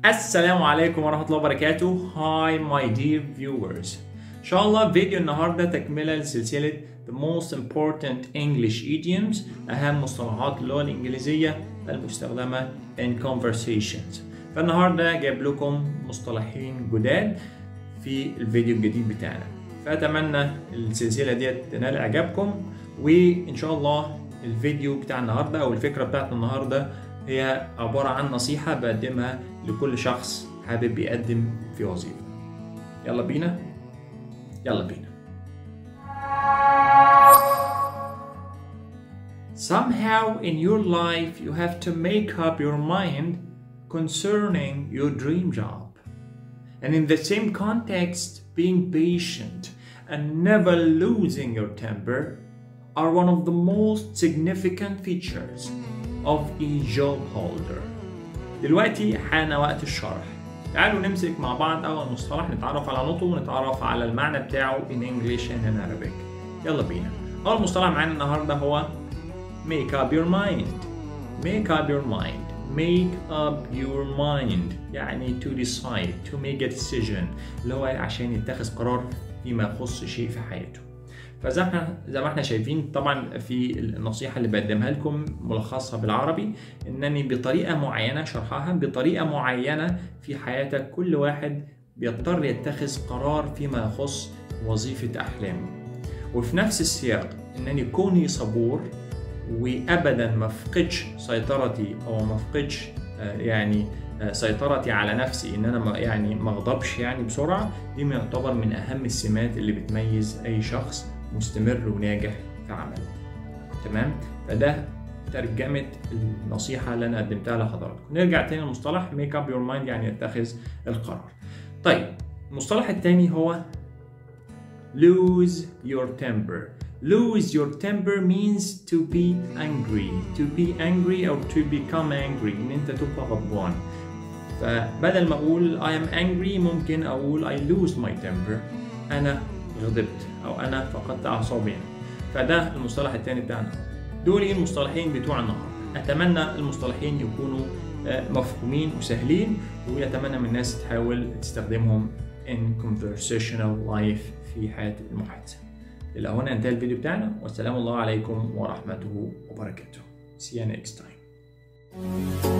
السلام عليكم ورحمة الله وبركاته Hi my dear viewers إن شاء الله فيديو النهاردة تكملة لسلسلة The most important English idioms أهم مصطلحات اللغة الإنجليزية المستخدمة in conversations فالنهاردة جايب لكم مصطلحين جداد في الفيديو الجديد بتاعنا فأتمنى السلسلة ديت تنال إعجابكم وإن شاء الله الفيديو بتاع النهاردة أو الفكرة بتاعت النهاردة هي عبارة عن نصيحة بقدمها لكل شخص حابب يقدم في وظيفة يلا بينا يلا بينا Somehow in your life you have to make up your mind concerning your dream job. And in the same context, being patient and never losing your temper are one of the most significant features of a job holder. دلوقتي حان وقت الشرح. تعالوا نمسك مع بعض أول مصطلح نتعرف على نطقه ونتعرف على المعنى بتاعه in English and in Arabic. يلا بينا. أول مصطلح معانا النهاردة هو make up your mind. make up your mind. make up your mind يعني to decide to make a decision اللي هو عشان يتخذ قرار فيما يخص شيء في حياته. فزي ما زي ما احنا شايفين طبعا في النصيحه اللي بقدمها لكم ملخصها بالعربي انني بطريقه معينه شرحها بطريقه معينه في حياتك كل واحد بيضطر يتخذ قرار فيما يخص وظيفه احلامه وفي نفس السياق انني كوني صبور وابدا ما افقدش سيطرتي او ما افقدش يعني سيطرتي على نفسي ان انا يعني ما اغضبش يعني بسرعه دي يعتبر من اهم السمات اللي بتميز اي شخص مستمر وناجح في عمله تمام فده ترجمة النصيحة اللي أنا قدمتها لحضراتكم نرجع تاني للمصطلح ميك اب يور مايند يعني يتخذ القرار طيب المصطلح التاني هو lose your temper lose your temper means to be angry to be angry or to become angry ان انت تبقى غضبان فبدل ما اقول I am angry ممكن اقول I lose my temper انا غضبت او انا فقدت اعصابي فده المصطلح الثاني بتاعنا دول المصطلحين بتوع النهارده اتمنى المصطلحين يكونوا مفهومين وسهلين ويتمنى من الناس تحاول تستخدمهم in conversational life في حياة المحادثة إلى هنا انتهى الفيديو بتاعنا والسلام الله عليكم ورحمته وبركاته See you next time